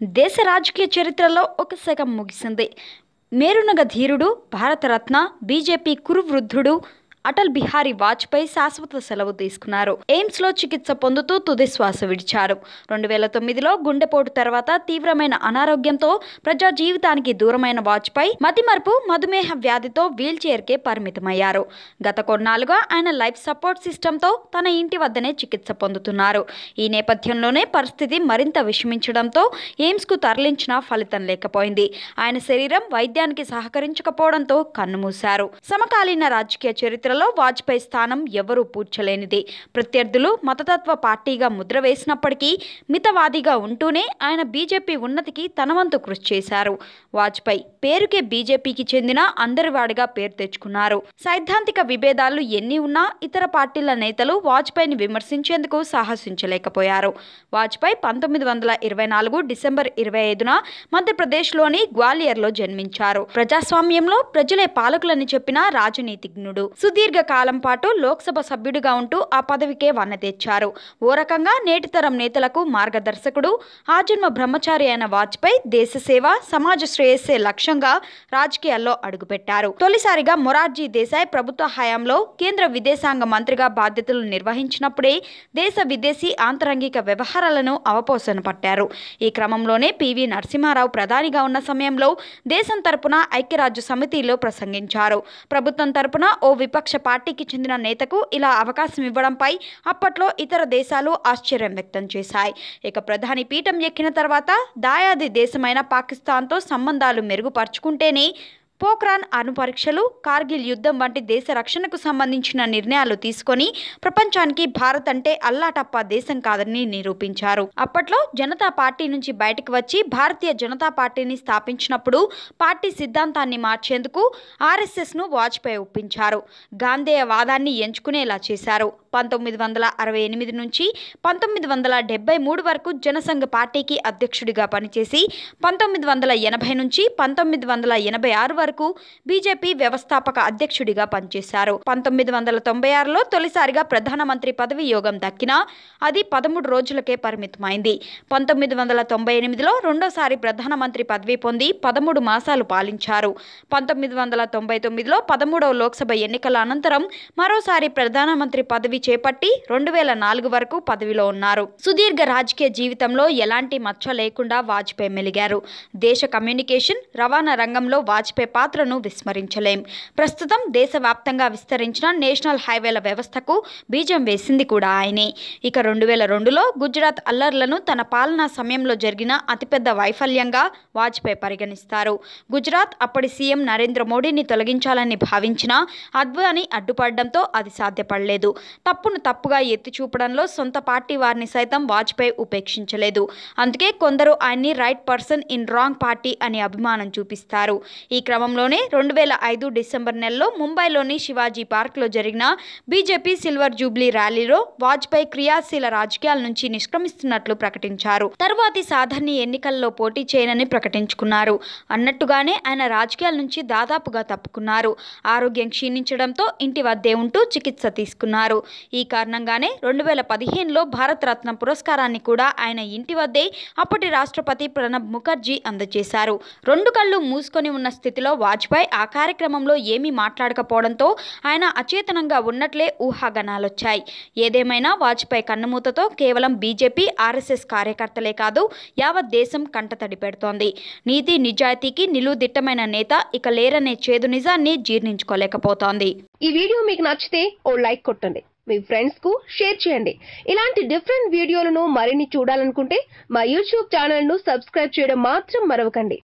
దేశ రాజకీయ చరిత్రలో ఒక శకం ముగిసింది మేరునగ ధీరుడు భారతరత్న బీజేపీ కురువృద్ధుడు అటల్ బిహారీ వాజ్పేయి శాశ్వత సెలవు తీసుకున్నారు ఎయిమ్స్ లో చికిత్స పొందుతూ తుది శ్వాస విడిచారు రెండు వేల తొమ్మిదిలో గుండెపోటు తర్వాత తీవ్రమైన అనారోగ్యంతో ప్రజా జీవితానికి దూరమైన వాజ్పేయి మతిమరుపు మధుమేహ వ్యాధితో వీల్ చైర్కే పరిమితమయ్యారు గత కొన్నాళ్ళుగా ఆయన లైఫ్ సపోర్ట్ సిస్టంతో తన ఇంటి వద్దనే చికిత్స పొందుతున్నారు ఈ నేపథ్యంలోనే పరిస్థితి మరింత విషమించడంతో ఎయిమ్స్కు తరలించినా ఫలితం లేకపోయింది ఆయన శరీరం వైద్యానికి సహకరించకపోవడంతో కన్నుమూశారు సమకాలీన రాజకీయ చరిత్రలో వాజ్పేయి స్థానం ఎవరూ పూడ్చలేనిది ప్రత్యర్థులు మతతత్వ పార్టీగా ముద్ర వేసినప్పటికీ మితవాదిగా ఉంటూనే ఆయన బీజేపీ ఉన్నతికి తన వంతు కృషి చేశారు వాజ్పేయి పేరుకే బీజేపీకి చెందిన అందరివాడిగా పేరు తెచ్చుకున్నారు సైద్ధాంతిక విభేదాలు ఎన్ని ఉన్నా ఇతర పార్టీల నేతలు వాజ్పేయిని విమర్శించేందుకు సాహసించలేకపోయారు వాజ్పేయి పంతొమ్మిది వందల ఇరవై నాలుగు డిసెంబర్ ఇరవై ఐదున మధ్యప్రదేశ్లోని గ్వాలియర్లో జన్మించారు ప్రజాస్వామ్యంలో ప్రజలే పాలకులని చెప్పిన రాజనీతిజ్ఞుడు సుదీర్ఘ కాలం పాటు లోక్సభ సభ్యుడిగా ఉంటూ ఆ పదవికే వన్న తెచ్చారు ఓ రకంగా నేటితరం నేతలకు మార్గదర్శకుడు ఆజన్మ బ్రహ్మచారి అయిన వాజ్పేయి దేశ సేవ సమాజ శ్రేయస్సే లక్ష్యంగా రాజకీయాల్లో అడుగుపెట్టారు తొలిసారిగా మొరార్జీ దేశాయ్ ప్రభుత్వ హయాంలో కేంద్ర విదేశాంగ మంత్రిగా బాధ్యతలు నిర్వహించినప్పుడే దేశ విదేశీ ఆంతరంగిక వ్యవహారాలను అవపోసన పట్టారు ఈ క్రమంలోనే పివి నరసింహారావు ప్రధానిగా ఉన్న సమయంలో దేశం తరపున ఐక్యరాజ్య సమితిలో ప్రసంగించారు ప్రభుత్వం తరపున ఓ విపక్ష పార్టీకి చెందిన నేతకు ఇలా అవకాశం ఇవ్వడంపై అప్పట్లో ఇతర దేశాలు ఆశ్చర్యం వ్యక్తం చేశాయి ఇక ప్రధాని పీఠం ఎక్కిన తర్వాత దాయాది దేశమైన పాకిస్తాన్తో సంబంధాలు మెరుగుపరుచుకుంటేనే పోఖ్రాన్ అణు పరీక్షలు కార్గిల్ యుద్ధం వంటి దేశ రక్షణకు సంబంధించిన నిర్ణయాలు తీసుకొని ప్రపంచానికి భారత్ అంటే అల్లాటప్ప దేశం కాదని నిరూపించారు అప్పట్లో జనతా పార్టీ నుంచి బయటకు వచ్చి భారతీయ జనతా పార్టీని స్థాపించినప్పుడు పార్టీ సిద్ధాంతాన్ని మార్చేందుకు ఆర్ఎస్ఎస్ను వాజ్పేయి ఒప్పించారు గాంధేయ వాదాన్ని ఎంచుకునేలా చేశారు పంతొమ్మిది వందల అరవై ఎనిమిది నుంచి పంతొమ్మిది వందల డెబ్బై మూడు వరకు జనసంఘ పార్టీకి అధ్యక్షుడిగా పనిచేసి పంతొమ్మిది వందల ఎనభై నుంచి పంతొమ్మిది వందల ఎనభై ఆరు వరకు బీజేపీ వ్యవస్థాపక అధ్యక్షుడిగా పనిచేశారు పంతొమ్మిది వందల తొంభై ఆరులో తొలిసారిగా ప్రధానమంత్రి పదవి యోగం దక్కినా అది పదమూడు రోజులకే పరిమితమైంది పంతొమ్మిది వందల తొంభై ఎనిమిదిలో రెండోసారి ప్రధానమంత్రి పదవి పొంది పదమూడు మాసాలు పాలించారు పంతొమ్మిది వందల తొంభై తొమ్మిదిలో పదమూడవ లోక్సభ ఎన్నికల అనంతరం మరోసారి ప్రధానమంత్రి పదవి చేపట్టి రెండు వేల నాలుగు వరకు పదవిలో ఉన్నారు సుదీర్ఘ రాజకీయ జీవితంలో ఎలాంటి మచ్చ లేకుండా వాజ్పేయి మెలిగారు దేశ కమ్యూనికేషన్ రవాణా రంగంలో వాజ్పేయి పాత్రను విస్మరించలేం ప్రస్తుతం దేశవ్యాప్తంగా విస్తరించిన నేషనల్ హైవేల వ్యవస్థకు బీజం వేసింది కూడా ఆయనే ఇక రెండు వేల రెండులో గుజరాత్ అల్లర్లను తన పాలనా సమయంలో జరిగిన అతిపెద్ద వైఫల్యంగా వాజ్పేయి పరిగణిస్తారు గుజరాత్ అప్పటి సీఎం నరేంద్ర మోడీని తొలగించాలని భావించినా అద్వానీ అడ్డుపడడంతో అది సాధ్యపడలేదు తప్పును తప్పుగా ఎత్తి చూపడంలో సొంత పార్టీ వారిని సైతం వాజ్పేయి ఉపేక్షించలేదు అందుకే కొందరు ఆయన్ని right person in wrong party అని అభిమానం చూపిస్తారు ఈ క్రమంలోనే రెండు వేల ఐదు డిసెంబర్ నెలలో ముంబైలోని శివాజీ పార్క్లో జరిగిన బీజేపీ సిల్వర్ జూబ్లీ ర్యాలీలో వాజ్పేయి క్రియాశీల రాజకీయాల నుంచి నిష్క్రమిస్తున్నట్లు ప్రకటించారు తరువాతి సాధారణ ఎన్నికల్లో పోటీ చేయనని ప్రకటించుకున్నారు అన్నట్టుగానే ఆయన రాజకీయాల నుంచి దాదాపుగా తప్పుకున్నారు ఆరోగ్యం క్షీణించడంతో ఇంటి వద్దే ఉంటూ చికిత్స తీసుకున్నారు ఈ కారణంగానే రెండు వేల పదిహేనులో భారతరత్న పురస్కారాన్ని కూడా ఆయన ఇంటి వద్దే అప్పటి రాష్ట్రపతి ప్రణబ్ ముఖర్జీ అందజేశారు రెండు కళ్ళు మూసుకొని ఉన్న స్థితిలో వాజ్పేయి ఆ కార్యక్రమంలో ఏమీ మాట్లాడకపోవడంతో ఆయన అచేతనంగా ఉన్నట్లే ఊహాగణాలొచ్చాయి ఏదేమైనా వాజ్పేయి కన్నుమూతతో కేవలం బీజేపీ ఆర్ఎస్ఎస్ కార్యకర్తలే కాదు యావత్ దేశం కంటతడి పెడుతోంది నీతి నిజాయితీకి నిలువుదిట్టమైన నేత ఇక లేరనే చేదు నిజాన్ని జీర్ణించుకోలేకపోతోంది ఈ వీడియో మీకు నచ్చితే ఓ లైక్ కొట్టండి మీ ఫ్రెండ్స్ కు షేర్ చేయండి ఇలాంటి డిఫరెంట్ వీడియోలను మరిన్ని చూడాలనుకుంటే మా యూట్యూబ్ ఛానల్ ను సబ్స్క్రైబ్ చేయడం మాత్రం మరవకండి